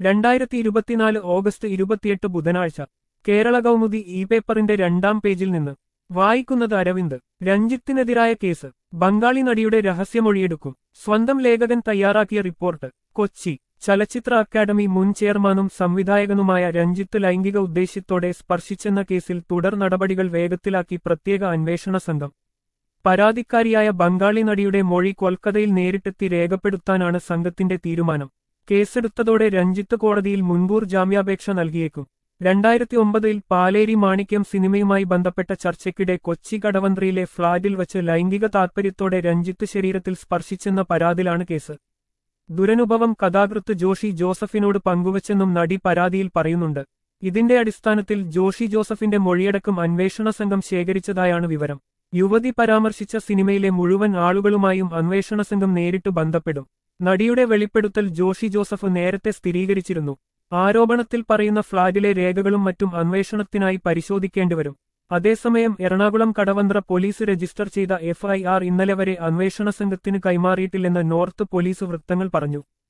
രണ്ടായിരത്തി ഇരുപത്തിനാല് ഓഗസ്റ്റ് ഇരുപത്തിയെട്ട് ബുധനാഴ്ച കേരള കൗമുദി ഇ പേപ്പറിന്റെ രണ്ടാം പേജിൽ നിന്ന് വായിക്കുന്നത് അരവിന്ദ് രഞ്ജിത്തിനെതിരായ കേസ് ബംഗാളി നടിയുടെ രഹസ്യമൊഴിയെടുക്കും സ്വന്തം ലേഖകൻ തയ്യാറാക്കിയ റിപ്പോർട്ട് കൊച്ചി ചലച്ചിത്ര അക്കാദമി മുൻ ചെയർമാനും സംവിധായകനുമായ രഞ്ജിത്ത് ലൈംഗിക ഉദ്ദേശ്യത്തോടെ സ്പർശിച്ചെന്ന കേസിൽ തുടർ നടപടികൾ വേഗത്തിലാക്കി പ്രത്യേക അന്വേഷണ സംഘം പരാതിക്കാരിയായ ബംഗാളി നടിയുടെ മൊഴി കൊൽക്കത്തയിൽ നേരിട്ടെത്തി രേഖപ്പെടുത്താനാണ് സംഘത്തിന്റെ തീരുമാനം കേസെടുത്തതോടെ രഞ്ജിത്ത് കോടതിയിൽ മുൻകൂർ ജാമ്യാപേക്ഷ നൽകിയേക്കും രണ്ടായിരത്തി ഒമ്പതിൽ പാലേരി മാണിക്യം സിനിമയുമായി ബന്ധപ്പെട്ട ചർച്ചയ്ക്കിടെ കൊച്ചി കടവന്ത്രയിലെ ഫ്ളാറ്റിൽ വച്ച് ലൈംഗിക താൽപര്യത്തോടെ രഞ്ജിത്ത് ശരീരത്തിൽ സ്പർശിച്ചെന്ന പരാതിയിലാണ് കേസ് ദുരനുഭവം കഥാകൃത്ത് ജോഷി ജോസഫിനോട് പങ്കുവച്ചെന്നും നടി പരാതിയിൽ പറയുന്നുണ്ട് ഇതിന്റെ അടിസ്ഥാനത്തിൽ ജോഷി ജോസഫിന്റെ മൊഴിയടക്കം അന്വേഷണ സംഘം ശേഖരിച്ചതായാണ് വിവരം യുവതി പരാമർശിച്ച സിനിമയിലെ മുഴുവൻ ആളുകളുമായും അന്വേഷണ സംഘം നേരിട്ട് ബന്ധപ്പെടും നടിയുടെ വെളിപ്പെടുത്തൽ ജോഷി ജോസഫ് നേരത്തെ സ്ഥിരീകരിച്ചിരുന്നു ആരോപണത്തിൽ പറയുന്ന ഫ്ളാറ്റിലെ രേഖകളും മറ്റും അന്വേഷണത്തിനായി പരിശോധിക്കേണ്ടിവരും അതേസമയം എറണാകുളം കടവന്ത്ര പോലീസ് രജിസ്റ്റർ ചെയ്ത എഫ്ഐആർ ഇന്നലെ വരെ അന്വേഷണ സംഘത്തിന് കൈമാറിയിട്ടില്ലെന്ന് നോർത്ത് പോലീസ് വൃത്തങ്ങൾ പറഞ്ഞു